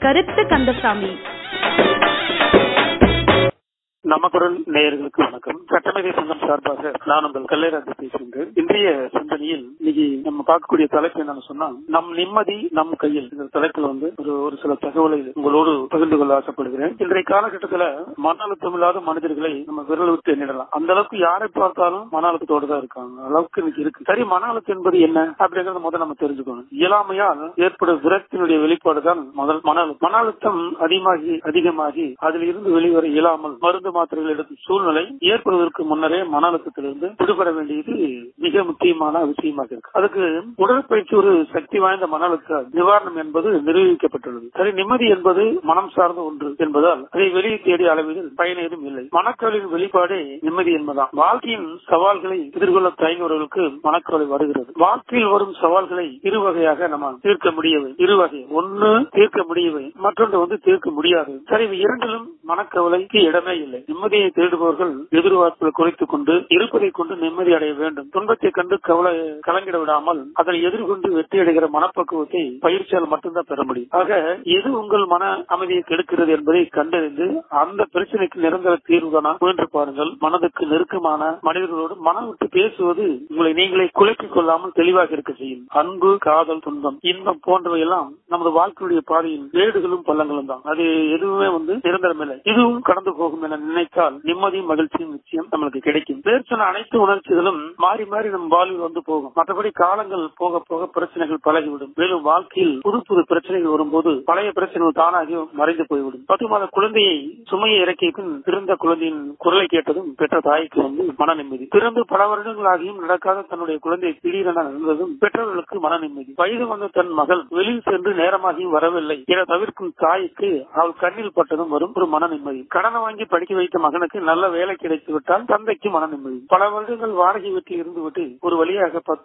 கருத்து கந்தசாமி நமக்குரல் நேயர்களுக்கு வணக்கம் சட்டமேதை சங்கம் சார்பாக நான் உங்கள் கல்லைராஜ் பேசுகின்றேன் இன்றைய சிந்தனையில் இன்னைக்கு நம்ம பார்க்கக்கூடிய தலைப்பு என்னன்னு சொன்னா நம் நிம்மதி நம் கையில் இந்த தலைப்புல வந்து ஒரு ஒரு சில தகவலை உங்களோடு பகிர்ந்து கொள்ள ஆசைப்படுகிறேன் இன்றைய காலகட்டத்துல மன அழுத்தம் இல்லாத மனிதர்களை நம்ம விரல் விட்டு எண்ணிடலாம் அந்த அளவுக்கு யாரை பார்த்தாலும் மன அழுத்தத்தோடு தான் இருக்காங்க அளவுக்கு இன்னைக்கு இருக்கு சரி மன அழுத்தம் என்பது என்ன அப்படிங்கறத முதல்ல நம்ம தெரிஞ்சுக்கணும் இயலாமையால் ஏற்படும் விரக்தியினுடைய வெளிப்பாடு தான் முதல் மன அழுத்தம் மன அழுத்தம் அதிகமாகி அதிகமாகி அதில் இருந்து வெளிவர இயலாமல் மருந்து மாத்திரைகள் எடுக்கும் சூழ்நிலை ஏற்படுவதற்கு முன்னரே மன அழுத்தத்திலிருந்து விடுபட வேண்டியது மிக முக்கியமான விஷயமாக இருக்கு அதுக்கு உடற்பயிற்சி ஒரு சக்தி வாய்ந்த மன அழுத்த நிவாரணம் என்பது நிரூபிக்கப்பட்டுள்ளது சரி நிம்மதி என்பது மனம் சார்ந்த ஒன்று என்பதால் அதை வெளியே தேடிய அளவில் பயன் ஏதும் இல்லை மனக்கவலின் வெளிப்பாடே நிம்மதி என்பதாம் வாழ்க்கையின் சவால்களை எதிர்கொள்ள தயங்குவவர்களுக்கு மனக்கவலை வருகிறது வாழ்க்கையில் வரும் சவால்களை இரு வகையாக நம்ம தீர்க்க முடியவை இரு வகை ஒன்னு தீர்க்க முடியவை மற்றொன்று வந்து தீர்க்க முடியாது சரி இவை இரண்டிலும் மனக்கவலைக்கு இடமே இல்லை நிம்மதியை தேடுபவர்கள் எதிர்பார்ப்புகளை குறைத்துக் கொண்டு இருப்பதை கொண்டு நிம்மதி அடைய வேண்டும் துன்பத்தை கண்டு கவலை கலங்கிட விடாமல் அதை எதிர்கொண்டு வெற்றி அடைகிற மனப்பக்குவத்தை பயிற்சியால் மட்டும்தான் பெற முடியும் ஆக எது உங்கள் மன அமைதியை கெடுக்கிறது என்பதை கண்டறிந்து அந்த பிரச்சனைக்கு நிரந்தர தீர்வு காண முயன்று பாருங்கள் மனதுக்கு நெருக்கமான மனிதர்களோடு மனம் விட்டு பேசுவது உங்களை நீங்களே குழப்பிக் கொள்ளாமல் தெளிவாக இருக்க செய்யும் அன்பு காதல் துன்பம் இன்பம் போன்றவை எல்லாம் நமது வாழ்க்கையுடைய பாதையின் வேடுகளும் பள்ளங்களும் தான் அது எதுவுமே வந்து நிரந்தரமில்லை இதுவும் கடந்து போகும் என நினைத்தால் நிம்மதியும் மகிழ்ச்சியும் நிச்சயம் நம்மளுக்கு கிடைக்கும் பேர் சொன்ன அனைத்து உணர்ச்சிகளும் மாறி மாறி நம் வாழ்வில் வந்து போகும் மற்றபடி காலங்கள் போக போக பிரச்சனைகள் பழகிவிடும் மேலும் வாழ்க்கையில் புது புது பிரச்சனைகள் வரும்போது பழைய பிரச்சனைகள் தானாகி மறைந்து போய்விடும் பத்து மாத குழந்தையை சுமையை இறக்கிய பின் பிறந்த குழந்தையின் குரலை கேட்டதும் பெற்ற தாய்க்கு வந்து மன நிம்மதி பிறந்து பல வருடங்களாகியும் நடக்காத தன்னுடைய குழந்தை திடீரென நடந்ததும் பெற்றோர்களுக்கு மன நிம்மதி வயது வந்த தன் மகள் வெளியில் சென்று நேரமாகியும் வரவில்லை என தவிர்க்கும் தாய்க்கு அவள் கண்ணில் பட்டதும் வரும் ஒரு மன நிம்மதி கடனை வாங்கி படிக்க வைத்த மகனுக்கு நல்ல வேலை கிடைத்து விட்டால் தந்தைக்கு மன நிம்மதி பல வருடங்கள் வாடகை வீட்டில் இருந்து விட்டு ஒரு வழியாக